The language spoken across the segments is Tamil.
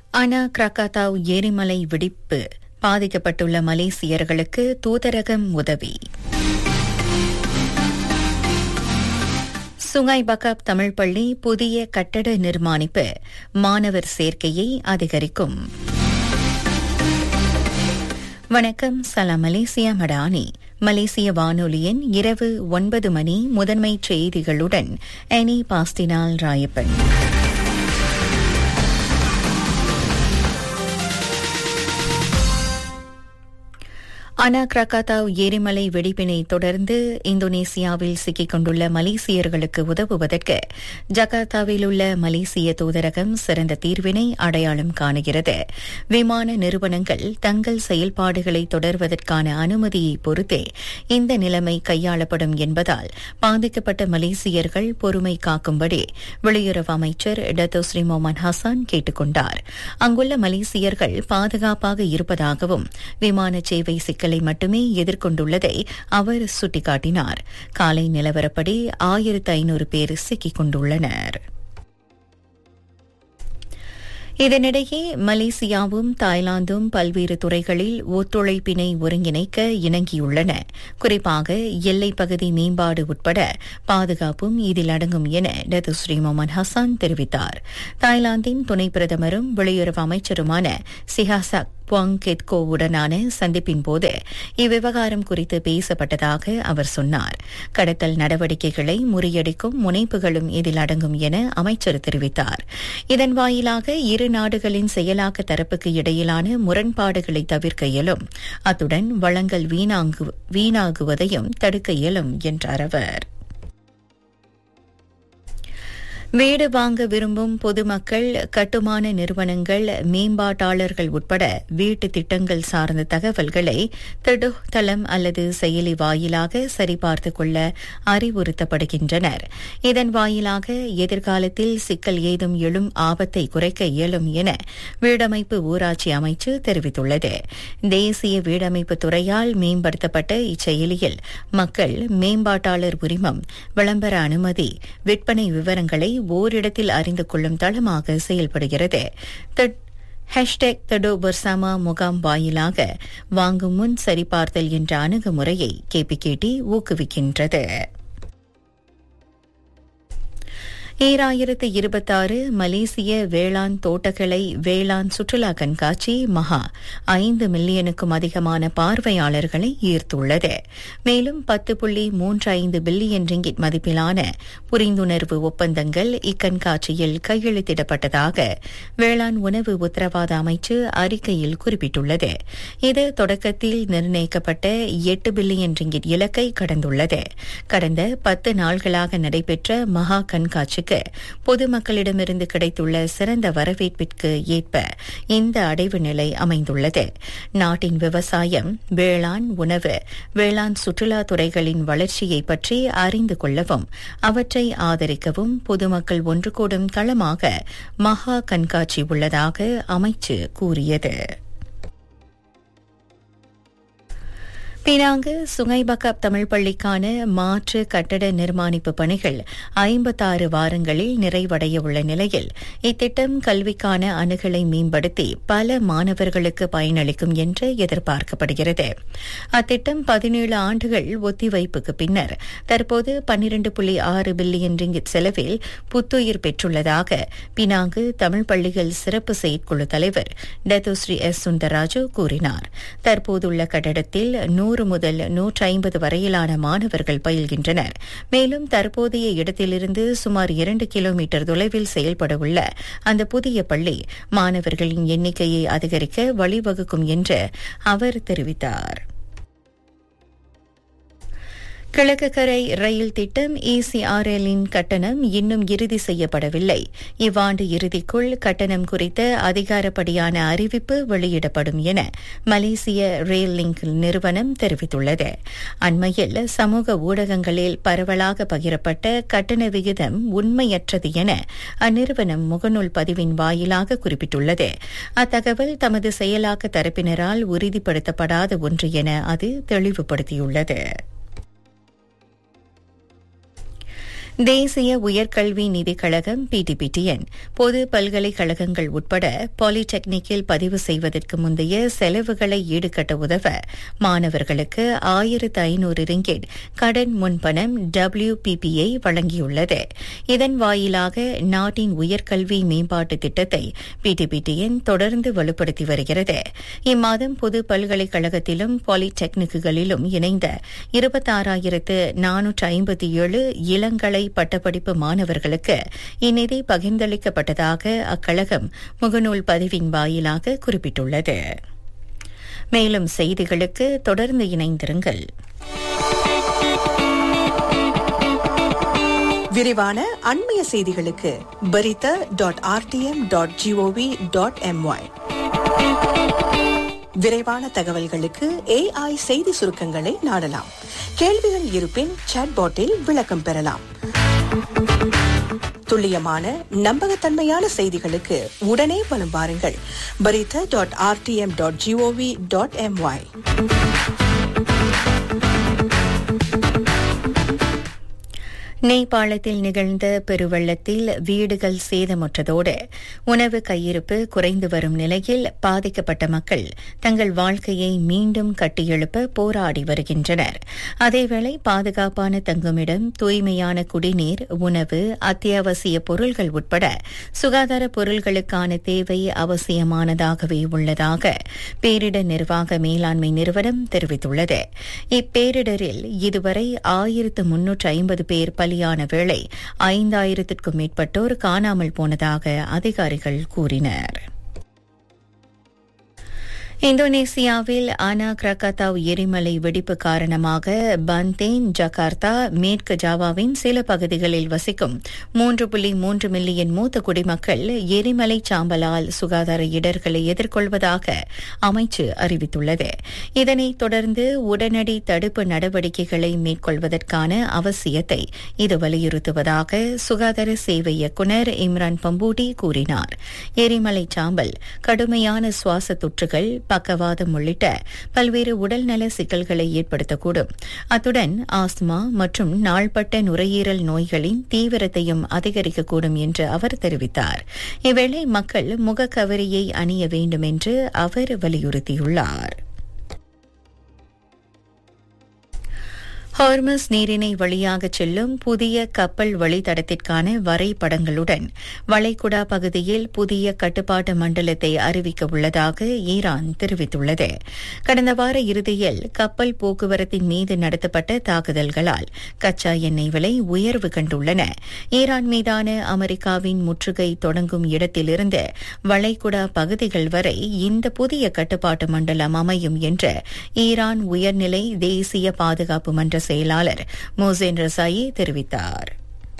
அனா கிரகாத்தாவ் எரிமலை வெடிப்பு பாதிக்கப்பட்டுள்ள மலேசியர்களுக்கு தூதரகம் உதவி சுங்காய் பக்காப் தமிழ் பள்ளி புதிய கட்டட நிர்மாணிப்பு மாணவர் சேர்க்கையை அதிகரிக்கும் வணக்கம் சலாம் மலேசியா மடானி மலேசிய வானொலியின் இரவு ஒன்பது மணி முதன்மை செய்திகளுடன் எனி பாஸ்டினால் ராயப்பன் அனா கிரகாத்தாவ் எரிமலை வெடிப்பினை தொடர்ந்து இந்தோனேசியாவில் சிக்கிக் கொண்டுள்ள மலேசியர்களுக்கு உதவுவதற்கு ஜகார்த்தாவில் உள்ள மலேசிய தூதரகம் சிறந்த தீர்வினை அடையாளம் காணுகிறது விமான நிறுவனங்கள் தங்கள் செயல்பாடுகளை தொடர்வதற்கான அனுமதியை பொறுத்தே இந்த நிலைமை கையாளப்படும் என்பதால் பாதிக்கப்பட்ட மலேசியர்கள் பொறுமை காக்கும்படி வெளியுறவு அமைச்சர் டத்தோஸ்ரீ மொமன் ஹசான் கேட்டுக் கொண்டார் அங்குள்ள மலேசியர்கள் பாதுகாப்பாக இருப்பதாகவும் விமான சேவை சிக்கல் சிக்கலை மட்டுமே எதிர்கொண்டுள்ளதை அவர் சுட்டிக்காட்டினார் காலை நிலவரப்படி ஆயிரத்து ஐநூறு பேர் சிக்கிக் கொண்டுள்ளனர் இதனிடையே மலேசியாவும் தாய்லாந்தும் பல்வேறு துறைகளில் ஒத்துழைப்பினை ஒருங்கிணைக்க இணங்கியுள்ளன குறிப்பாக எல்லைப் பகுதி மேம்பாடு உட்பட பாதுகாப்பும் இதில் அடங்கும் என டத்துஸ்ரீ மொமன் ஹசான் தெரிவித்தார் தாய்லாந்தின் துணை பிரதமரும் வெளியுறவு அமைச்சருமான சிஹாசக் புவாங் கெத்கோவுடனான சந்திப்பின் போது இவ்விவகாரம் குறித்து பேசப்பட்டதாக அவர் சொன்னார் கடத்தல் நடவடிக்கைகளை முறியடிக்கும் முனைப்புகளும் இதில் அடங்கும் என அமைச்சர் தெரிவித்தார் இதன் வாயிலாக இரு நாடுகளின் செயலாக்க தரப்புக்கு இடையிலான முரண்பாடுகளை தவிர்க்க இயலும் அத்துடன் வளங்கள் வீணாகுவதையும் தடுக்க இயலும் என்றார் அவர் வீடு வாங்க விரும்பும் பொதுமக்கள் கட்டுமான நிறுவனங்கள் மேம்பாட்டாளர்கள் உட்பட வீட்டு திட்டங்கள் சார்ந்த தகவல்களை திடு தளம் அல்லது செயலி வாயிலாக சரிபார்த்துக் கொள்ள அறிவுறுத்தப்படுகின்றனர் இதன் வாயிலாக எதிர்காலத்தில் சிக்கல் ஏதும் எழும் ஆபத்தை குறைக்க இயலும் என வீடமைப்பு ஊராட்சி அமைச்சு தெரிவித்துள்ளது தேசிய வீடமைப்பு துறையால் மேம்படுத்தப்பட்ட இச்செயலியில் மக்கள் மேம்பாட்டாளர் உரிமம் விளம்பர அனுமதி விற்பனை விவரங்களை ஓரிடத்தில் அறிந்து கொள்ளும் தளமாக செயல்படுகிறது ஹேஷ்டேக் தடோ பர்சாமா முகாம் வாயிலாக வாங்கும் முன் சரிபார்த்தல் என்ற அணுகுமுறையை கேபிகேடி ஊக்குவிக்கின்றது ஈராயிரத்து இருபத்தாறு மலேசிய வேளாண் தோட்டக்கலை வேளாண் சுற்றுலா கண்காட்சி மகா ஐந்து மில்லியனுக்கும் அதிகமான பார்வையாளர்களை ஈர்த்துள்ளது மேலும் பத்து புள்ளி மூன்று ஐந்து பில்லியன் ரிங்கிட் மதிப்பிலான புரிந்துணர்வு ஒப்பந்தங்கள் இக்கண்காட்சியில் கையெழுத்திடப்பட்டதாக வேளாண் உணவு உத்தரவாத அமைச்சு அறிக்கையில் குறிப்பிட்டுள்ளது இது தொடக்கத்தில் நிர்ணயிக்கப்பட்ட எட்டு பில்லியன் ரிங்கிட் இலக்கை கடந்துள்ளது கடந்த பத்து நாள்களாக நடைபெற்ற மகா கண்காட்சிக்கு அளவிற்கு பொதுமக்களிடமிருந்து கிடைத்துள்ள சிறந்த வரவேற்பிற்கு ஏற்ப இந்த அடைவு நிலை அமைந்துள்ளது நாட்டின் விவசாயம் வேளாண் உணவு வேளாண் சுற்றுலா துறைகளின் வளர்ச்சியை பற்றி அறிந்து கொள்ளவும் அவற்றை ஆதரிக்கவும் பொதுமக்கள் ஒன்று கூடும் தளமாக மகா கண்காட்சி உள்ளதாக அமைச்சு கூறியது பினாங்கு சுங்கைபக்காப் தமிழ் பள்ளிக்கான மாற்று கட்டட நிர்மாணிப்பு பணிகள் ஐம்பத்தாறு வாரங்களில் நிறைவடைய உள்ள நிலையில் இத்திட்டம் கல்விக்கான அணுகலை மேம்படுத்தி பல மாணவர்களுக்கு பயனளிக்கும் என்று எதிர்பார்க்கப்படுகிறது அத்திட்டம் பதினேழு ஆண்டுகள் ஒத்திவைப்புக்கு பின்னர் தற்போது பன்னிரண்டு புள்ளி ஆறு பில்லியன் ரிங்கிட் செலவில் புத்துயிர் பெற்றுள்ளதாக பினாங்கு தமிழ் பள்ளிகள் சிறப்பு செயற்குழு தலைவர் டத்துஸ்ரீ எஸ் சுந்தரராஜு கூறினார் தற்போதுள்ள கட்டடத்தில் நூறு முதல் நூற்றி ஐம்பது வரையிலான மாணவர்கள் பயில்கின்றனர் மேலும் தற்போதைய இடத்திலிருந்து சுமார் இரண்டு கிலோமீட்டர் தொலைவில் செயல்படவுள்ள அந்த புதிய பள்ளி மாணவர்களின் எண்ணிக்கையை அதிகரிக்க வழிவகுக்கும் என்று அவர் தெரிவித்தார் கிழக்கு கரை ரயில் திட்டம் இசிஆர்எல்லின் கட்டணம் இன்னும் இறுதி செய்யப்படவில்லை இவ்வாண்டு இறுதிக்குள் கட்டணம் குறித்த அதிகாரப்படியான அறிவிப்பு வெளியிடப்படும் என மலேசிய ரயில் லிங்க் நிறுவனம் தெரிவித்துள்ளது அண்மையில் சமூக ஊடகங்களில் பரவலாக பகிரப்பட்ட கட்டண விகிதம் உண்மையற்றது என அந்நிறுவனம் முகநூல் பதிவின் வாயிலாக குறிப்பிட்டுள்ளது அத்தகவல் தமது செயலாக்க தரப்பினரால் உறுதிப்படுத்தப்படாத ஒன்று என அது தெளிவுபடுத்தியுள்ளது தேசிய உயர்கல்வி நிதிக் கழகம் பிடிபிடிஎன் பொது பல்கலைக்கழகங்கள் உட்பட பாலிடெக்னிக்கில் பதிவு செய்வதற்கு முந்தைய செலவுகளை ஈடுகட்ட உதவ மாணவர்களுக்கு ஆயிரத்து ஐநூறு ரிங்கெட் கடன் முன்பணம் டபிள்யூபிபிஐ வழங்கியுள்ளது இதன் வாயிலாக நாட்டின் உயர்கல்வி மேம்பாட்டு திட்டத்தை பிடிபிடிஎன் தொடர்ந்து வலுப்படுத்தி வருகிறது இம்மாதம் பொது பல்கலைக்கழகத்திலும் பாலிடெக்னிக்குகளிலும் இணைந்த இருபத்தாறாயிரத்து நானூற்று ஐம்பத்தி ஏழு இளங்கலை பட்டப்படிப்பு மாணவர்களுக்கு இந்நிதி பகிர்ந்தளிக்கப்பட்டதாக அக்கழகம் முகநூல் பதிவின் வாயிலாக குறிப்பிட்டுள்ளது மேலும் செய்திகளுக்கு தொடர்ந்து இணைந்திருங்கள் விரிவான அண்மைய செய்திகளுக்கு Berita dot RTM dot GOV dot MY விரைவான தகவல்களுக்கு ஏஐ செய்தி சுருக்கங்களை நாடலாம் கேள்விகள் இருப்பின் சாட்பாட்டில் விளக்கம் பெறலாம் துல்லியமான நம்பகத்தன்மையான செய்திகளுக்கு உடனே வலம் வாருங்கள் Berita dot RTM dot GOV dot MY நேபாளத்தில் நிகழ்ந்த பெருவெள்ளத்தில் வீடுகள் சேதமுற்றதோடு உணவு கையிருப்பு குறைந்து வரும் நிலையில் பாதிக்கப்பட்ட மக்கள் தங்கள் வாழ்க்கையை மீண்டும் கட்டியெழுப்ப போராடி வருகின்றனர் அதேவேளை பாதுகாப்பான தங்குமிடம் தூய்மையான குடிநீர் உணவு அத்தியாவசிய பொருள்கள் உட்பட சுகாதார பொருள்களுக்கான தேவை அவசியமானதாகவே உள்ளதாக பேரிடர் நிர்வாக மேலாண்மை நிறுவனம் தெரிவித்துள்ளது இப்பேரிடரில் இதுவரை ஆயிரத்து முன்னூற்று ஐம்பது பேர் பலியான வேளை ஐந்தாயிரத்திற்கும் மேற்பட்டோர் காணாமல் போனதாக அதிகாரிகள் கூறினர் இந்தோனேசியாவில் ஆனா கிரகத்தாவ் எரிமலை வெடிப்பு காரணமாக பந்தேன் ஜகார்த்தா மேற்கு ஜாவாவின் சில பகுதிகளில் வசிக்கும் மூன்று புள்ளி மூன்று மில்லியன் மூத்த குடிமக்கள் எரிமலை சாம்பலால் சுகாதார இடர்களை எதிர்கொள்வதாக அமைச்சு அறிவித்துள்ளது இதனைத் தொடர்ந்து உடனடி தடுப்பு நடவடிக்கைகளை மேற்கொள்வதற்கான அவசியத்தை இது வலியுறுத்துவதாக சுகாதார சேவை இயக்குநர் இம்ரான் பம்பூடி கூறினார் எரிமலை சாம்பல் கடுமையான சுவாச தொற்றுகள் பக்கவாதம் உள்ளிட்ட பல்வேறு உடல்நல சிக்கல்களை ஏற்படுத்தக்கூடும் அத்துடன் ஆஸ்துமா மற்றும் நாள்பட்ட நுரையீரல் நோய்களின் தீவிரத்தையும் அதிகரிக்கக்கூடும் என்று அவர் தெரிவித்தார் இவ்வேளை மக்கள் முகக்கவரியை அணிய வேண்டும் என்று அவர் வலியுறுத்தியுள்ளார் ஹார்மஸ் நீரிணை வழியாக செல்லும் புதிய கப்பல் வழித்தடத்திற்கான வரைபடங்களுடன் வளைகுடா பகுதியில் புதிய கட்டுப்பாட்டு மண்டலத்தை அறிவிக்க உள்ளதாக ஈரான் தெரிவித்துள்ளது கடந்த வார இறுதியில் கப்பல் போக்குவரத்தின் மீது நடத்தப்பட்ட தாக்குதல்களால் கச்சா எண்ணெய் விலை உயர்வு கண்டுள்ளன ஈரான் மீதான அமெரிக்காவின் முற்றுகை தொடங்கும் இடத்திலிருந்து வளைகுடா பகுதிகள் வரை இந்த புதிய கட்டுப்பாட்டு மண்டலம் அமையும் என்று ஈரான் உயர்நிலை தேசிய பாதுகாப்பு மன்ற செயலாளர் மோசேன் ரசாயி தெரிவித்தார்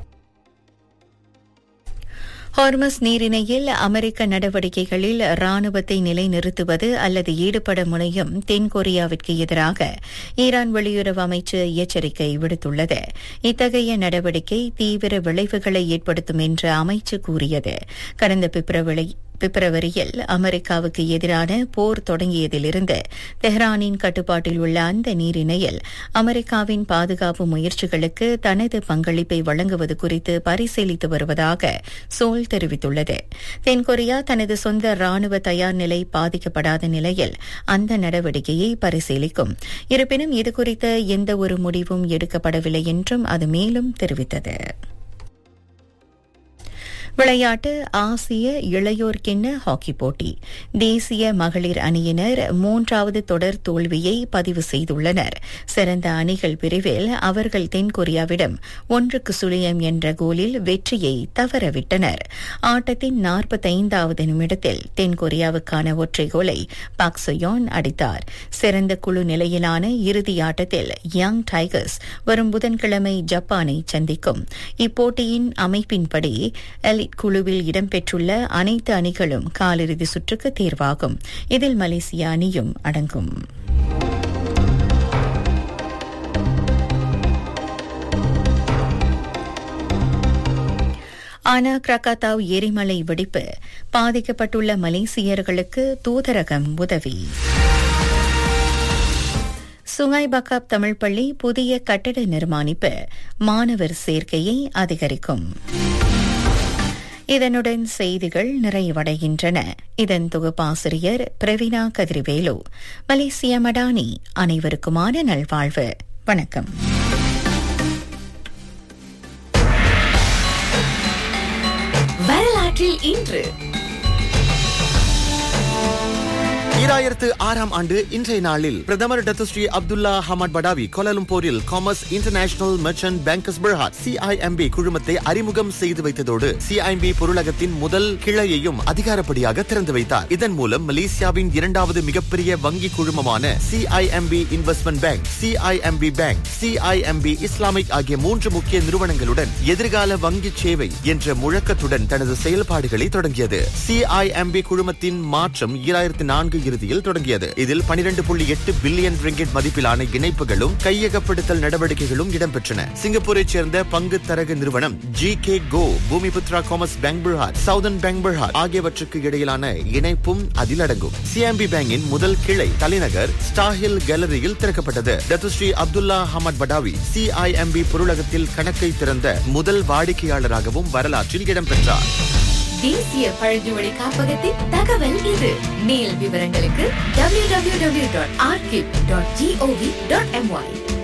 ஹார்மஸ் நீரிணையில் அமெரிக்க நடவடிக்கைகளில் ராணுவத்தை நிலைநிறுத்துவது அல்லது ஈடுபட முனையும் தென்கொரியாவிற்கு எதிராக ஈரான் வெளியுறவு அமைச்சு எச்சரிக்கை விடுத்துள்ளது இத்தகைய நடவடிக்கை தீவிர விளைவுகளை ஏற்படுத்தும் என்று அமைச்சு கூறியது கடந்த பிப்ரவரி பிப்ரவரியில் அமெரிக்காவுக்கு எதிரான போர் தொடங்கியதிலிருந்து தெஹ்ரானின் கட்டுப்பாட்டில் உள்ள அந்த நீரிணையில் அமெரிக்காவின் பாதுகாப்பு முயற்சிகளுக்கு தனது பங்களிப்பை வழங்குவது குறித்து பரிசீலித்து வருவதாக சோல் தெரிவித்துள்ளது தென்கொரியா தனது சொந்த ராணுவ தயார் நிலை பாதிக்கப்படாத நிலையில் அந்த நடவடிக்கையை பரிசீலிக்கும் இருப்பினும் இதுகுறித்த எந்த ஒரு முடிவும் எடுக்கப்படவில்லை என்றும் அது மேலும் தெரிவித்தது விளையாட்டு ஆசிய இளையோர் கிண்ண ஹாக்கி போட்டி தேசிய மகளிர் அணியினர் மூன்றாவது தொடர் தோல்வியை பதிவு செய்துள்ளனர் சிறந்த அணிகள் பிரிவில் அவர்கள் தென்கொரியாவிடம் ஒன்றுக்கு சுழியம் என்ற கோலில் வெற்றியை தவறவிட்டனர் ஆட்டத்தின் நாற்பத்தைந்தாவது நிமிடத்தில் தென்கொரியாவுக்கான ஒற்றை கோலை பாக் சுயோன் அடித்தார் சிறந்த குழு நிலையிலான இறுதி ஆட்டத்தில் யங் டைகர்ஸ் வரும் புதன்கிழமை ஜப்பானை சந்திக்கும் இப்போட்டியின் அமைப்பின்படி எலிட் குழுவில் இடம்பெற்றுள்ள அனைத்து அணிகளும் காலிறுதி சுற்றுக்கு தேர்வாகும் இதில் மலேசிய அணியும் அடங்கும் ஆனா கிரகாத்தாவ் எரிமலை வெடிப்பு பாதிக்கப்பட்டுள்ள மலேசியர்களுக்கு தூதரகம் உதவி சுங்காய் பக்காப் தமிழ் பள்ளி புதிய கட்டட நிர்மாணிப்பு மாணவர் சேர்க்கையை அதிகரிக்கும் இதனுடன் செய்திகள் நிறைவடைகின்றன இதன் தொகுப்பாசிரியர் பிரவீனா கதிர்வேலு மலேசிய மடானி அனைவருக்குமான நல்வாழ்வு வணக்கம் வரலாற்றில் இன்று ஈராயிரத்து ஆறாம் ஆண்டு இன்றைய நாளில் பிரதமர் டத்துஸ்ரீ அப்துல்லா ஹமட் படாவி கோலாலம்பூரில் Commerce International Merchant Bankers Berhad CIMB குழுமத்தை அறிமுகம் செய்து வைத்ததோடு சிஐஎம்பி பொருளகத்தின் முதல் கிளையையும் அதிகாரப்படியாக திறந்து வைத்தார் இதன் மூலம் மலேசியாவின் இரண்டாவது மிகப்பெரிய வங்கி குழுமமான CIMB Investment Bank CIMB Bank CIMB Islamic ஆகிய மூன்று முக்கிய நிறுவனங்களுடன் எதிர்கால வங்கி சேவை என்ற முழக்கத்துடன் தனது செயல்பாடுகளை தொடங்கியது சிஐஎம்பி குழுமத்தின் மாற்றம் ஈராயிரத்து நான்கு இறுதியில் தொடங்கியது இதில் பனிரெண்டு புள்ளி எட்டு பில்லியன் ரிங்கிட் மதிப்பிலான இணைப்புகளும் கையகப்படுத்தல் நடவடிக்கைகளும் இடம்பெற்றன சிங்கப்பூரைச் சேர்ந்த பங்கு தரகு நிறுவனம் G K Goh Bumiputra Commerce Bank Berhad Southern Bank Berhad ஆகியவற்றுக்கு இடையிலான இணைப்பும் அதில் அடங்கும் சிஎம்பி பேங்கின் முதல் கிளை தலைநகர் ஸ்டாஹில் கேலரியில் திறக்கப்பட்டது Datuk Seri Abdullah Ahmad Badawi CIMB பொருளகத்தில் கணக்கை திறந்த முதல் வாடிக்கையாளராகவும் வரலாற்றில் இடம்பெற்றார் தேசிய பழங்குடி காப்பகத்தின் தகவல் இது மேல் விவரங்களுக்கு www.archive.gov.my